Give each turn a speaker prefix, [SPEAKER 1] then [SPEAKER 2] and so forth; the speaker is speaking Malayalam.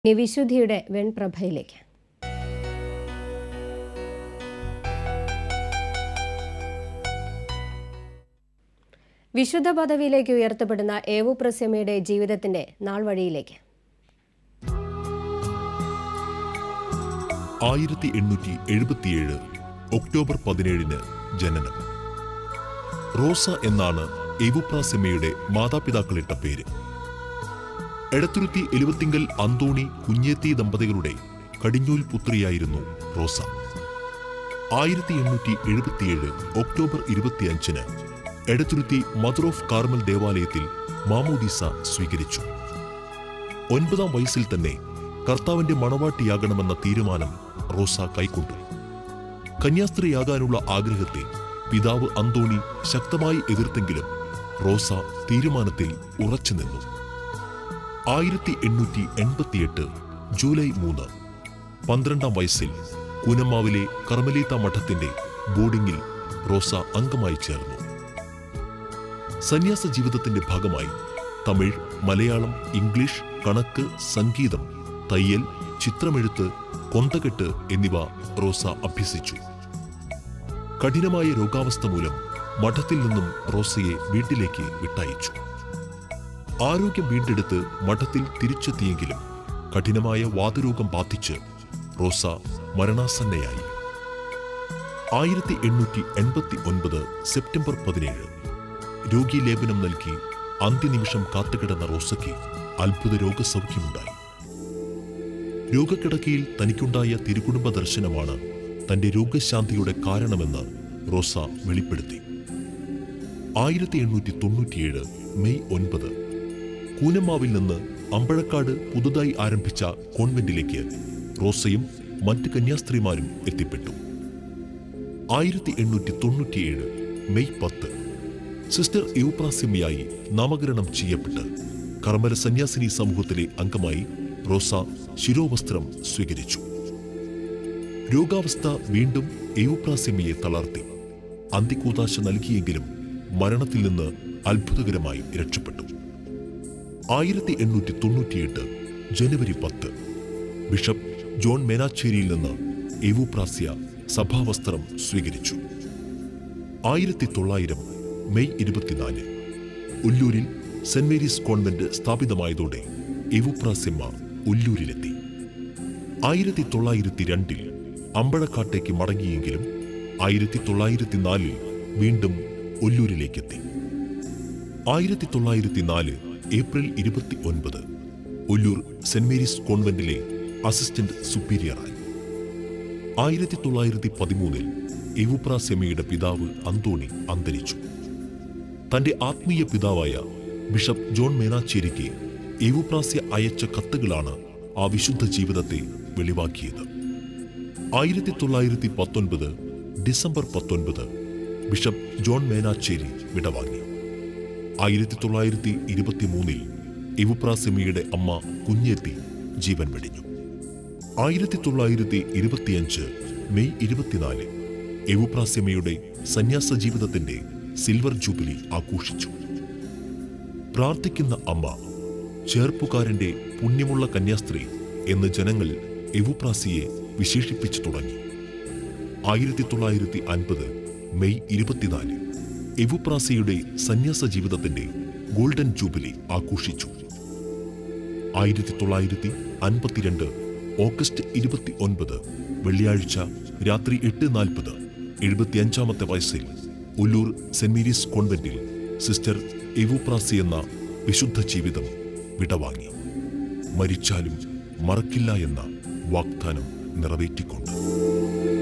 [SPEAKER 1] ഇനി വിശുദ്ധിയുടെ വെൺപ്രഭയിലേക്ക് വിശുദ്ധ പദവിയിലേക്ക് ഉയർത്തപ്പെടുന്ന ഏവു പ്രസ്യമയുടെ ജീവിതത്തിന്റെ നാൾവഴിയിലേക്ക്
[SPEAKER 2] ആയിരത്തി എണ്ണൂറ്റി എഴുപത്തിയേഴ് ഒക്ടോബർ പതിനേഴിന് ജനനം റോസ എന്നാണ് എവുപ്രാസെമ്മയുടെ മാതാപിതാക്കളിട്ട പേര് എടത്തുരുത്തി എലുവത്തിങ്കൽ അന്തോണി കുഞ്ഞേത്തി ദമ്പതികളുടെ കടിഞ്ഞൂൽ പുത്രിയായിരുന്നു റോസ ആയിരത്തി എണ്ണൂറ്റി എഴുപത്തിയേഴ് ഒക്ടോബർ ഇരുപത്തിയഞ്ചിന് എടത്തുരുത്തി മദർ ഓഫ് കാർമൽ ദേവാലയത്തിൽ മാമോദീസ സ്വീകരിച്ചു ഒൻപതാം വയസ്സിൽ തന്നെ കർത്താവിന്റെ മണവാട്ടിയാകണമെന്ന തീരുമാനം റോസ കൈക്കൊണ്ടു കന്യാസ്ത്രീയാകാനുള്ള ആഗ്രഹത്തെ പിതാവ് അന്തോണി ശക്തമായി എതിർത്തെങ്കിലും റോസ തീരുമാനത്തിൽ ഉറച്ചു നിന്നു ആയിരത്തി എണ്ണൂറ്റി എൺപത്തിയെട്ട് ജൂലൈ മൂന്ന് പന്ത്രണ്ടാം വയസ്സിൽ കൂനമ്മാവിലെ കർമ്മലീത്ത മഠത്തിന്റെ ബോർഡിംഗിൽ റോസ അംഗമായി ചേർന്നു സന്യാസ ജീവിതത്തിന്റെ ഭാഗമായി തമിഴ് മലയാളം ഇംഗ്ലീഷ് കണക്ക് സംഗീതം തയ്യൽ ചിത്രമെഴുത്ത് കൊന്തകെട്ട് എന്നിവ റോസ അഭ്യസിച്ചു കഠിനമായ രോഗാവസ്ഥ മൂലം മഠത്തിൽ നിന്നും റോസയെ വീട്ടിലേക്ക് വിട്ടയച്ചു ആരോഗ്യം വീണ്ടെടുത്ത് മഠത്തിൽ തിരിച്ചെത്തിയെങ്കിലും കഠിനമായ വാതരോഗം ബാധിച്ച് റോസ മരണാസന്നയായി ആയിരത്തി എണ്ണൂറ്റി എൺപത്തി ഒൻപത് സെപ്റ്റംബർ പതിനേഴ് രോഗീലേപനം നൽകി അന്ത്യനിമിഷം കാത്തുകിടന്ന റോസയ്ക്ക് അത്ഭുത രോഗസൗഖ്യമുണ്ടായി രോഗക്കിടക്കയിൽ തനിക്കുണ്ടായ തിരുകുടുംബ ദർശനമാണ് തന്റെ രോഗശാന്തിയുടെ കാരണമെന്ന് റോസ വെളിപ്പെടുത്തി ആയിരത്തി എണ്ണൂറ്റി തൊണ്ണൂറ്റിയേഴ് മെയ് ഒൻപത് കൂനമ്മാവിൽ നിന്ന് അമ്പഴക്കാട് പുതുതായി ആരംഭിച്ച കോൺവെന്റിലേക്ക് റോസയും മറ്റ് കന്യാസ്ത്രീമാരും എത്തിപ്പെട്ടു ആയിരത്തി എണ്ണൂറ്റി തൊണ്ണൂറ്റിയേഴ് മെയ് പത്ത് സിസ്റ്റർ യൂപ്രാസ്യമ്മയായി നാമകരണം ചെയ്യപ്പെട്ട് കർമ്മല സന്യാസിനി സമൂഹത്തിലെ അംഗമായി റോസ ശിരോവസ്ത്രം സ്വീകരിച്ചു രോഗാവസ്ഥ വീണ്ടും എയുപ്രാസ്യമ്മയെ തളർത്തി അന്തിക്കൂതാശ നൽകിയെങ്കിലും മരണത്തിൽ നിന്ന് അത്ഭുതകരമായി രക്ഷപ്പെട്ടു ആയിരത്തി എണ്ണൂറ്റി തൊണ്ണൂറ്റിയെട്ട് ജനുവരി പത്ത് ബിഷപ്പ് ജോൺ മേനാച്ചേരിയിൽ നിന്ന് എവുപ്രാസ്യ സഭാവസ്ത്രം സ്വീകരിച്ചു ആയിരത്തി തൊള്ളായിരം മെയ് ഇരുപത്തിനാല് ഉല്ലൂരിൽ സെന്റ് മേരീസ് കോൺവെന്റ് സ്ഥാപിതമായതോടെ എവുപ്രാസ്യമ്മ ഉല്ലൂരിലെത്തി ആയിരത്തി തൊള്ളായിരത്തി രണ്ടിൽ അമ്പഴക്കാട്ടേക്ക് മടങ്ങിയെങ്കിലും ആയിരത്തി തൊള്ളായിരത്തി നാലിൽ വീണ്ടും ഒല്ലൂരിലേക്കെത്തി ആയിരത്തി തൊള്ളായിരത്തി നാല് ഏപ്രിൽ ഇരുപത്തി ഒൻപത് ഒല്ലൂർ സെന്റ് മേരീസ് കോൺവെന്റിലെ അസിസ്റ്റന്റ് സുപ്പീരിയറായി ആയിരത്തി തൊള്ളായിരത്തി പതിമൂന്നിൽ എവുപ്രാസെമയുടെ പിതാവ് അന്തോണി അന്തരിച്ചു തന്റെ ആത്മീയ പിതാവായ ബിഷപ്പ് ജോൺ മേനാച്ചേരിക്ക് എവുപ്രാസ്യ അയച്ച കത്തുകളാണ് ആ വിശുദ്ധ ജീവിതത്തെ വെളിവാക്കിയത് ആയിരത്തി തൊള്ളായിരത്തി പത്തൊൻപത് ഡിസംബർ പത്തൊൻപത് ബിഷപ്പ് ജോൺ മേനാച്ചേരി വിടവാങ്ങി ആയിരത്തി തൊള്ളായിരത്തി ഇരുപത്തിമൂന്നിൽ എവുപ്രാസെമിയുടെ അമ്മ കുഞ്ഞേത്തി ജീവൻ വെടിഞ്ഞു ആയിരത്തി തൊള്ളായിരത്തി ഇരുപത്തിയഞ്ച് മെയ് ഇരുപത്തിനാല് എവുപ്രാസ്യമയുടെ സന്യാസ ജീവിതത്തിന്റെ സിൽവർ ജൂബിലി ആഘോഷിച്ചു പ്രാർത്ഥിക്കുന്ന അമ്മ ചേർപ്പുകാരന്റെ പുണ്യമുള്ള കന്യാസ്ത്രീ എന്ന് ജനങ്ങൾ എവുപ്രാസിയെ വിശേഷിപ്പിച്ചു തുടങ്ങി ആയിരത്തി തൊള്ളായിരത്തി അൻപത് മെയ് ഇരുപത്തിനാല് എവുപ്രാസിയുടെ സന്യാസ ജീവിതത്തിന്റെ ഗോൾഡൻ ജൂബിലി ആഘോഷിച്ചു ആയിരത്തി തൊള്ളായിരത്തി അൻപത്തിരണ്ട് ഓഗസ്റ്റ് ഇരുപത്തി ഒൻപത് വെള്ളിയാഴ്ച രാത്രി എട്ട് നാൽപ്പത് എഴുപത്തിയഞ്ചാമത്തെ വയസ്സിൽ ഉല്ലൂർ സെന്റ് മേരീസ് കോൺവെന്റിൽ സിസ്റ്റർ എവുപ്രാസി എന്ന വിശുദ്ധ ജീവിതം വിടവാങ്ങി മരിച്ചാലും മറക്കില്ല എന്ന വാഗ്ദാനം നിറവേറ്റിക്കൊണ്ട്